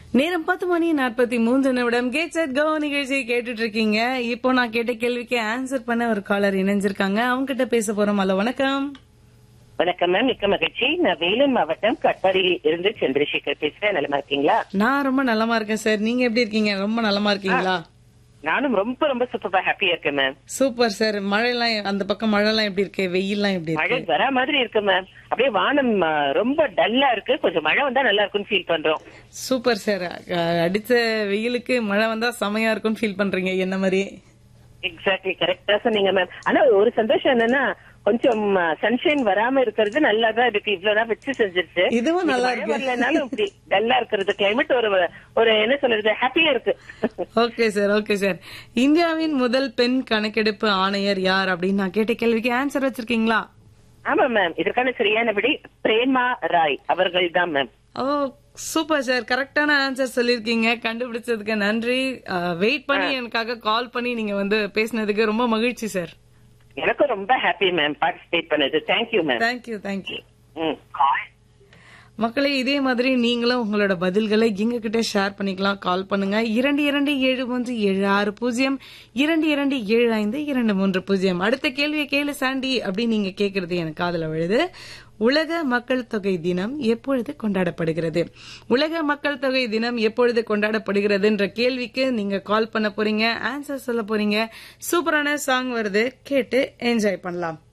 நேரம் பத்து மணி நாற்பத்தி மூன்று நிமிடம் கேட் செட் கோ நிகழ்ச்சியை கேட்டுட்டு இருக்கீங்க இப்போ நான் கேட்ட கேள்விக்கு ஆன்சர் பண்ண ஒரு காலர் இணைஞ்சிருக்காங்க அவங்க கிட்ட பேச போறோம் அல்ல வணக்கம் வணக்கம் மேம் மிக்க மகிழ்ச்சி நான் வேலூர் மாவட்டம் கட்பாடியில் இருந்து சந்திரசேகர் பேசுறேன் நலமா இருக்கீங்களா நான் ரொம்ப நலமா இருக்கேன் சார் நீங்க எப்படி இருக்கீங்க ரொம்ப நலமா இருக்கீங்களா நானும் ரொம்ப ரொம்ப சூப்பரா ஹாப்பியா இருக்கேன் மேம் சூப்பர் சார் மழைலாம் அந்த பக்கம் மழைலாம் எப்படி இருக்கு வெயில்லாம் எப்படி மழை இருக்கு வரா மாதிரி இருக்கு மேம் அப்படியே வானம் ஆ, ரொம்ப டல்லா இருக்கு கொஞ்சம் மழை வந்தா நல்லா இருக்கும்னு ஃபீல் பண்றோம் சூப்பர் சார் அஹ், அடிச்ச வெயிலுக்கு மழை வந்தா செமையா இருக்கும்னு ஃபீல் பண்றீங்க என்ன மாதிரியே எக்ஸாக்ட்லி கரெக்டா சொன்னீங்க மேம் ஆனா ஒரு சந்தோஷம் என்னன்னா கொஞ்சம் சன்ஷைன் வராம இருக்கிறது நல்லா தான் இருக்கு இவ்வளவு நாள் வச்சு செஞ்சிருச்சு இதுவும் நல்லா மழை இருக்கு. வரலனாலும் இப்படி டல்லா இருக்கிறது கிளைமேட் ஒரு ஒரு என்ன சொல்றது ஹாப்பியா இருக்கு ஓகே சார் ஓகே சார் இந்தியாவின் முதல் பெண் கணக்கெடுப்பு ஆணையர் யார் அப்படின்னு நான் கேட்ட கேள்விக்கு ஆன்சர் வச்சிருக்கீங்களா ஆமா மேம் இதற்கான சரியான விடை பிரேமா ராய் அவர்கள் தான் மேம் ஓ சூப்பர் சார் கரெக்டான ஆன்சர் சொல்லிருக்கீங்க கண்டுபிடிச்சதுக்கு நன்றி வெயிட் பண்ணி எனக்காக கால் பண்ணி நீங்க வந்து பேசினதுக்கு ரொம்ப மகிழ்ச்சி சார் எனக்கும் ரொம்ப ஹாப்பி மேம் பார்ட்டிசிபேட் பண்ணது தேங்க்யூ மேம் தேங்க்யூ தேங்க்யூ ம் மக்களே இதே மாதிரி நீங்களும் உங்களோட பதில்களை எங்க கிட்ட ஷேர் பண்ணிக்கலாம் கால் பண்ணுங்க இரண்டு இரண்டு ஏழு மூன்று ஏழு ஆறு பூஜ்ஜியம் இரண்டு இரண்டு ஏழு ஐந்து இரண்டு மூன்று பூஜ்ஜியம் அடுத்த கேள்வியை கேளு சாண்டி அப்படின்னு நீங்க கேக்குறது எனக்கு காதுல விழுது உலக மக்கள் தொகை தினம் எப்பொழுது கொண்டாடப்படுகிறது உலக மக்கள் தொகை தினம் எப்பொழுது கொண்டாடப்படுகிறதுன்ற கேள்விக்கு நீங்க கால் பண்ண போறீங்க ஆன்சர் சொல்ல போறீங்க சூப்பரான சாங் வருது கேட்டு என்ஜாய் பண்ணலாம்